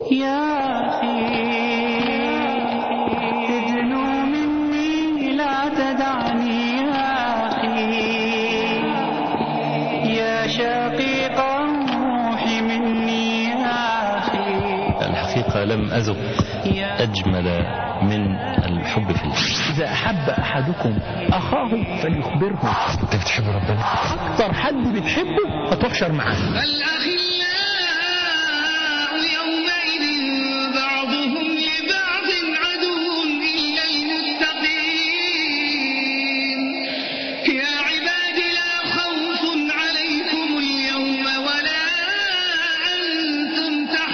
يا أخي تدنو مني لا تدعني يا أخي يا شقيق الروح مني يا أخي الحقيقة لم أذق أجمل من الحب في الله إذا أحب أحدكم أخاه فليخبره انت بتحب ربنا أكتر حد بتحبه هتحشر معاه الأخلاء يومئذ بعضهم لبعض عدو إلا المتقين يا عباد لا خوف عليكم اليوم ولا أنتم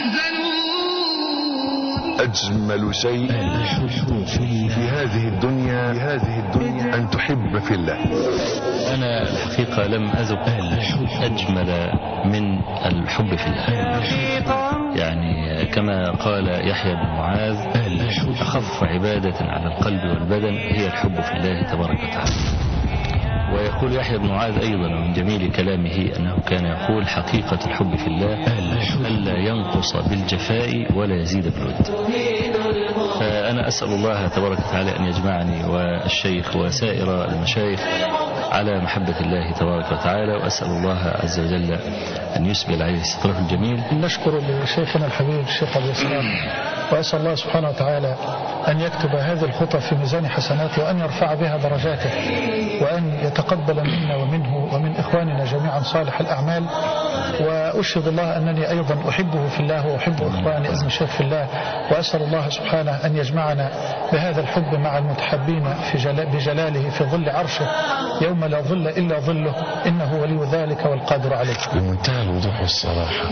تحزنون اجمل شيء في هذه الدنيا في هذه الدنيا ان تحب في الله أنا الحقيقة لم أذق أجمل من الحب في الله يعني كما قال يحيى بن معاذ أخف عبادة على القلب والبدن هي الحب في الله تبارك وتعالى ويقول يحيى بن معاذ أيضا من جميل كلامه أنه كان يقول حقيقة الحب في الله ألا ينقص بالجفاء ولا يزيد بالود فأنا أسأل الله تبارك وتعالى أن يجمعني والشيخ وسائر المشايخ على محبة الله تبارك وتعالى وأسأل الله عز وجل أن يسبل عليه ستره الجميل نشكر لشيخنا الحبيب الشيخ عبد السلام وأسأل الله سبحانه وتعالى أن يكتب هذه الخطى في ميزان حسناته وأن يرفع بها درجاته وأن يتقبل منا ومنه ومن إخواننا جميعا صالح الأعمال وأشهد الله أنني أيضا أحبه في الله وأحب إخواني اسم الشيخ في الله وأسأل الله سبحانه أن يجمعنا بهذا الحب مع المتحبين في جلال بجلاله في ظل عرشه يوم لا ظل إلا ظله إنه ولي ذلك والقادر عليه بمنتهى الوضوح والصراحة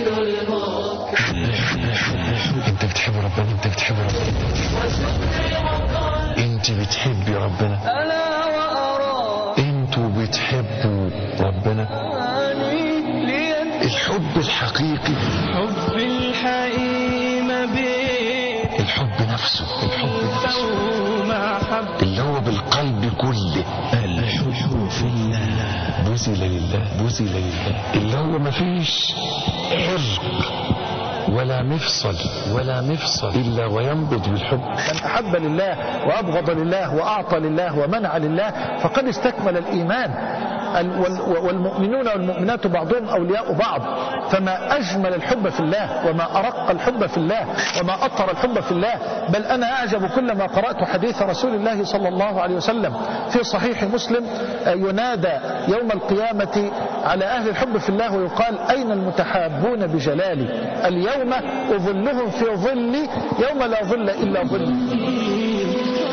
انت بتحب ربنا انت بتحب ربنا انت بتحبي ربنا ألا وأرى انتوا بتحبوا ربنا الحب الحقيقي حب الحقيم بين الحب نفسه الحب نفسه ما حب اللي هو بالقلب كله الحب في الله بذل لله بذل لله اللي هو مفيش عرق ولا مفصل ولا مفصل إلا وينبض بالحب من أحب لله وأبغض لله وأعطى لله ومنع لله فقد استكمل الإيمان ال- وال- والمؤمنون والمؤمنات بعضهم أولياء بعض فما أجمل الحب في الله وما أرق الحب في الله وما أطر الحب في الله بل أنا أعجب كلما قرأت حديث رسول الله صلى الله عليه وسلم في صحيح مسلم آه، ينادى يوم القيامة على أهل الحب في الله ويقال أين المتحابون بجلالي اليوم أظلهم في ظلي يوم لا ظل إلا ظلي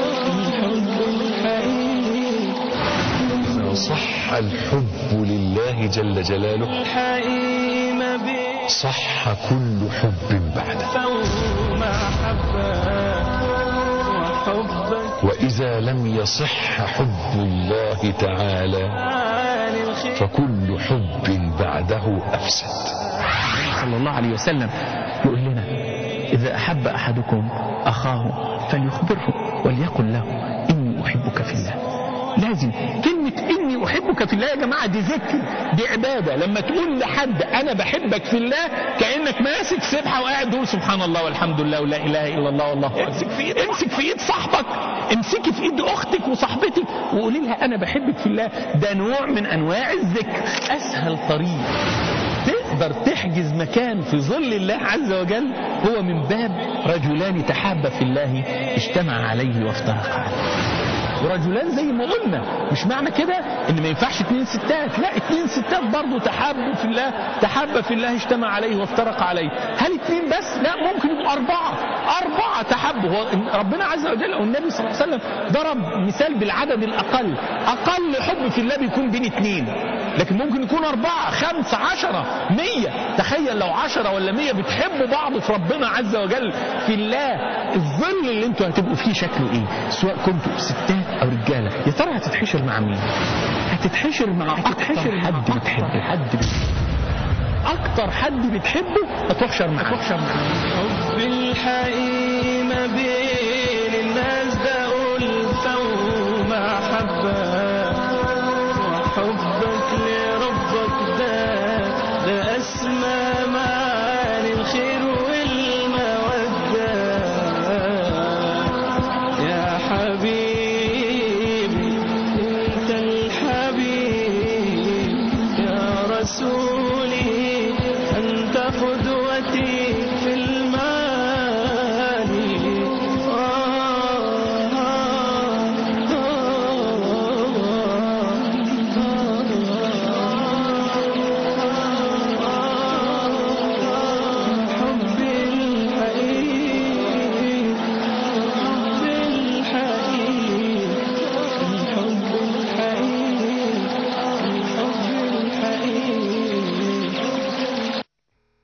إذا صح الحب لله جل جلاله الحقيم بين صح كل حب بعده ما حبك وحبك وإذا لم يصح حب الله تعالى عن الخير فكل حب بعده أفسد صلى الله عليه وسلم يقول لنا إذا أحب أحدكم أخاه فليخبره وليقل له إني أحبك في الله لازم كلمة إني أحبك في الله يا جماعة دي ذكر دي عبادة لما تقول لحد أنا بحبك في الله كأنك ماسك سبحة وقاعد تقول سبحان الله والحمد لله ولا إله إلا الله والله امسك في إيد امسك في إيد صاحبك امسكي في إيد أختك وصاحبتك وقولي لها أنا بحبك في الله ده نوع من أنواع الذكر أسهل طريق تقدر تحجز مكان في ظل الله عز وجل هو من باب رجلان تحابا في الله اجتمع عليه وافترقا عليه ورجلان زي ما قلنا مش معنى كده ان ما ينفعش اتنين ستات لا اتنين ستات برضه تحابوا في الله تحابا في الله اجتمع عليه وافترق عليه هل اتنين بس لا ممكن يبقوا اربعة اربعة تحابوا هو ربنا عز وجل او النبي صلى الله عليه وسلم ضرب مثال بالعدد الاقل اقل حب في الله بيكون بين اتنين لكن ممكن يكون أربعة خمسة عشرة مية تخيل لو عشرة ولا مية بتحبوا بعض في ربنا عز وجل في الله الظل اللي انتوا هتبقوا فيه شكله ايه سواء كنتوا ستات او رجالة يا ترى هتتحشر مع مين هتتحشر مع اكتر حد بتحبه حد بتحبه. اكتر حد بتحبه هتحشر معاه هتحشر معاه حب الحقيم بين الناس ده ألفة وما حبك وحبك لربك ده ده أسمى معاني الخير قدوتي في